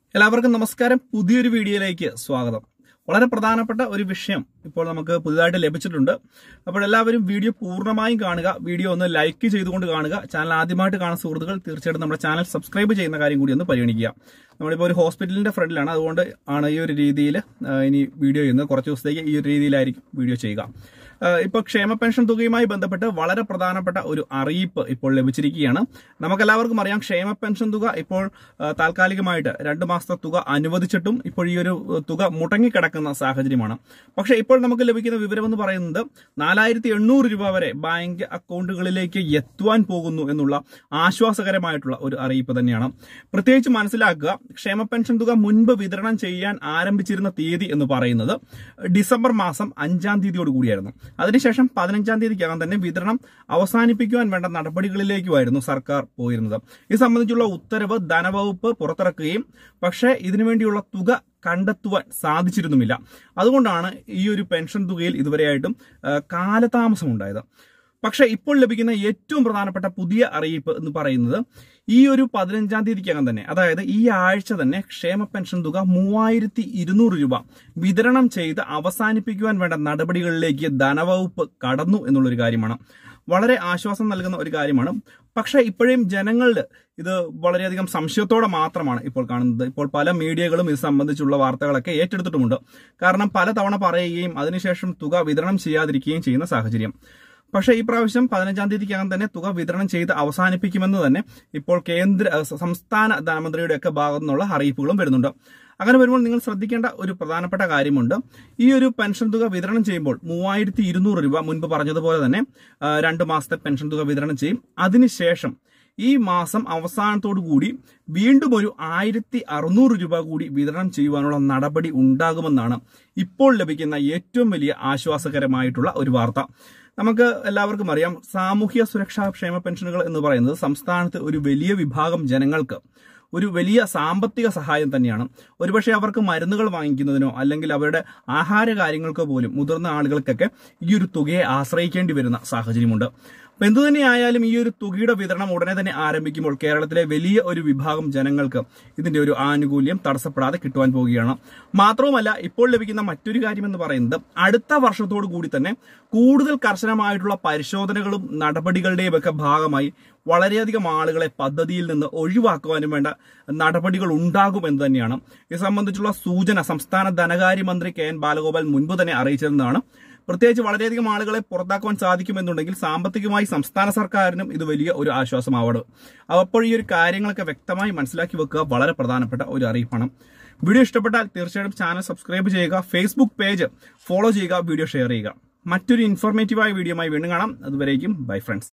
എല്ലാവർക്കും നമസ്കാരം പുതിയൊരു വീഡിയോയിലേക്ക് സ്വാഗതം വളരെ പ്രധാനപ്പെട്ട ഒരു വിഷയം ഇപ്പോൾ നമുക്ക് പുതുതായിട്ട് ലഭിച്ചിട്ടുണ്ട് അപ്പോൾ എല്ലാവരും വീഡിയോ പൂർണ്ണമായും കാണുക വീഡിയോ ഒന്ന് ലൈക്ക് ചെയ്തുകൊണ്ട് കാണുക ചാനൽ ആദ്യമായിട്ട് കാണുന്ന സുഹൃത്തുക്കൾ തീർച്ചയായിട്ടും നമ്മുടെ ചാനൽ സബ്സ്ക്രൈബ് ചെയ്യുന്ന കാര്യം കൂടി ഒന്ന് പരിഗണിക്കുക നമ്മളിപ്പോൾ ഒരു ഹോസ്പിറ്റലിന്റെ ഫ്രണ്ടിലാണ് അതുകൊണ്ട് ആണ് ഈ ഒരു രീതിയിൽ ഇനി വീഡിയോ ചെയ്യുന്നത് കുറച്ച് ദിവസത്തേക്ക് ഈ ഒരു രീതിയിലായിരിക്കും വീഡിയോ ചെയ്യുക ഇപ്പോൾ ക്ഷേമ പെൻഷൻ തുകയുമായി ബന്ധപ്പെട്ട് വളരെ പ്രധാനപ്പെട്ട ഒരു അറിയിപ്പ് ഇപ്പോൾ ലഭിച്ചിരിക്കുകയാണ് നമുക്കെല്ലാവർക്കും അറിയാം ക്ഷേമ പെൻഷൻ തുക ഇപ്പോൾ ആ, താൽക്കാലികമായിട്ട് രണ്ട് മാസത്തെ തുക അനുവദിച്ചിട്ടും ഇപ്പോൾ ഈ ഒരു തുക മുടങ്ങിക്കിടക്കുന്ന സാഹചര്യമാണ് പക്ഷേ ഇപ്പോൾ നമുക്ക് ലഭിക്കുന്ന വിവരം എന്ന് പറയുന്നത് നാലായിരത്തി എണ്ണൂറ് രൂപ വരെ ബാങ്ക് അക്കൗണ്ടുകളിലേക്ക് എത്തുവാൻ പോകുന്നു എന്നുള്ള ആശ്വാസകരമായിട്ടുള്ള ഒരു അറിയിപ്പ് തന്നെയാണ് പ്രത്യേകിച്ച് മനസ്സിലാക്കുക ക്ഷേമ പെൻഷൻ തുക മുൻപ് വിതരണം ചെയ്യാൻ ആരംഭിച്ചിരുന്ന തീയതി എന്ന് പറയുന്നത് ഡിസംബർ മാസം അഞ്ചാം തീയതിയോട് കൂടിയായിരുന്നു അതിനുശേഷം പതിനഞ്ചാം തീയതിക്കകം തന്നെ വിതരണം അവസാനിപ്പിക്കുവാൻ വേണ്ട നടപടികളിലേക്കുമായിരുന്നു സർക്കാർ പോയിരുന്നത് ഇത് സംബന്ധിച്ചുള്ള ഉത്തരവ് ധനവകുപ്പ് പുറത്തിറക്കുകയും പക്ഷേ ഇതിനുവേണ്ടിയുള്ള തുക കണ്ടെത്തുവാൻ സാധിച്ചിരുന്നുമില്ല അതുകൊണ്ടാണ് ഈ ഒരു പെൻഷൻ തുകയിൽ ഇതുവരെയായിട്ടും ആ, കാലതാമസം ഉണ്ടായത് പക്ഷേ ഇപ്പോൾ ലഭിക്കുന്ന ഏറ്റവും പ്രധാനപ്പെട്ട പുതിയ അറിയിപ്പ് എന്ന് പറയുന്നത് ഈ ഒരു പതിനഞ്ചാം തീയതിക്കകം തന്നെ അതായത് ഈ ആഴ്ച തന്നെ ക്ഷേമ പെൻഷൻ തുക മൂവായിരത്തി ഇരുന്നൂറ് രൂപ വിതരണം ചെയ്ത് അവസാനിപ്പിക്കുവാൻ വേണ്ട നടപടികളിലേക്ക് ധനവകുപ്പ് കടന്നു എന്നുള്ളൊരു കാര്യമാണ് വളരെ ആശ്വാസം നൽകുന്ന ഒരു കാര്യമാണ് പക്ഷേ ഇപ്പോഴും ജനങ്ങളിൽ ഇത് വളരെയധികം സംശയത്തോടെ മാത്രമാണ് ഇപ്പോൾ കാണുന്നത് ഇപ്പോൾ പല മീഡിയകളും ഇത് സംബന്ധിച്ചുള്ള വാർത്തകളൊക്കെ ഏറ്റെടുത്തിട്ടുമുണ്ട് കാരണം പലതവണ പറയുകയും അതിനുശേഷം തുക വിതരണം ചെയ്യാതിരിക്കുകയും ചെയ്യുന്ന സാഹചര്യം പക്ഷേ ഈ പ്രാവശ്യം പതിനഞ്ചാം തീയതിക്കകം തന്നെ തുക വിതരണം ചെയ്ത് അവസാനിപ്പിക്കുമെന്ന് തന്നെ ഇപ്പോൾ കേന്ദ്ര അഹ് സംസ്ഥാന ധനമന്ത്രിയുടെ ഒക്കെ ഭാഗത്തു നിന്നുള്ള അറിയിപ്പുകളും വരുന്നുണ്ട് അങ്ങനെ വരുമ്പോൾ നിങ്ങൾ ശ്രദ്ധിക്കേണ്ട ഒരു പ്രധാനപ്പെട്ട കാര്യമുണ്ട് ഈ ഒരു പെൻഷൻ തുക വിതരണം ചെയ്യുമ്പോൾ മൂവായിരത്തി ഇരുന്നൂറ് രൂപ മുൻപ് പറഞ്ഞതുപോലെ തന്നെ ആ, രണ്ട് മാസത്തെ പെൻഷൻ തുക വിതരണം ചെയ്യും അതിനുശേഷം ഈ മാസം അവസാനത്തോടു കൂടി വീണ്ടും ഒരു ആയിരത്തി അറുന്നൂറ് രൂപ കൂടി വിതരണം ചെയ്യുവാനുള്ള നടപടി ഉണ്ടാകുമെന്നാണ് ഇപ്പോൾ ലഭിക്കുന്ന ഏറ്റവും വലിയ ആശ്വാസകരമായിട്ടുള്ള ഒരു വാർത്ത നമുക്ക് എല്ലാവർക്കും അറിയാം സാമൂഹ്യ സുരക്ഷാ ക്ഷേമ പെൻഷനുകൾ എന്ന് പറയുന്നത് സംസ്ഥാനത്ത് ഒരു വലിയ വിഭാഗം ജനങ്ങൾക്ക് ഒരു വലിയ സാമ്പത്തിക സഹായം തന്നെയാണ് ഒരുപക്ഷെ അവർക്ക് മരുന്നുകൾ വാങ്ങിക്കുന്നതിനോ അല്ലെങ്കിൽ അവരുടെ ആഹാര കാര്യങ്ങൾക്കോ പോലും മുതിർന്ന ആളുകൾക്കൊക്കെ ഈ ഒരു തുകയെ ആശ്രയിക്കേണ്ടി വരുന്ന സാഹചര്യമുണ്ട് അപ്പൊ എന്തു തന്നെയായാലും ഈ ഒരു തുകയുടെ വിതരണം ഉടനെ തന്നെ ആരംഭിക്കുമ്പോൾ കേരളത്തിലെ വലിയ ഒരു വിഭാഗം ജനങ്ങൾക്ക് ഇതിന്റെ ഒരു ആനുകൂല്യം തടസ്സപ്പെടാതെ കിട്ടുവാൻ പോവുകയാണ് മാത്രവുമല്ല ഇപ്പോൾ ലഭിക്കുന്ന മറ്റൊരു കാര്യം എന്ന് പറയുന്നത് അടുത്ത വർഷത്തോടു കൂടി തന്നെ കൂടുതൽ കർശനമായിട്ടുള്ള പരിശോധനകളും നടപടികളുടെയും ഒക്കെ ഭാഗമായി വളരെയധികം ആളുകളെ പദ്ധതിയിൽ നിന്ന് ഒഴിവാക്കുവാനും വേണ്ട നടപടികൾ ഉണ്ടാകും എന്ന് തന്നെയാണ് ഇത് സംബന്ധിച്ചുള്ള സൂചന സംസ്ഥാന ധനകാര്യമന്ത്രി കെ എൻ ബാലഗോപാൽ മുൻപ് തന്നെ അറിയിച്ചിരുന്നതാണ് പ്രത്യേകിച്ച് വളരെയധികം ആളുകളെ പുറത്താക്കുവാൻ സാധിക്കുമെന്നുണ്ടെങ്കിൽ സാമ്പത്തികമായി സംസ്ഥാന സർക്കാരിനും ഇത് വലിയ ഒരു ആശ്വാസമാവണം അപ്പോൾ ഈ ഒരു കാര്യങ്ങളൊക്കെ വ്യക്തമായി മനസ്സിലാക്കി വെക്കുക വളരെ പ്രധാനപ്പെട്ട ഒരു അറിയിപ്പാണ് വീഡിയോ ഇഷ്ടപ്പെട്ടാൽ തീർച്ചയായിട്ടും ചാനൽ സബ്സ്ക്രൈബ് ചെയ്യുക ഫേസ്ബുക്ക് പേജ് ഫോളോ ചെയ്യുക വീഡിയോ ഷെയർ ചെയ്യുക മറ്റൊരു ഇൻഫോർമേറ്റീവായ വീഡിയോയുമായി വീണ്ടും കാണാം അതുവരേക്കും ബൈ ഫ്രണ്ട്സ്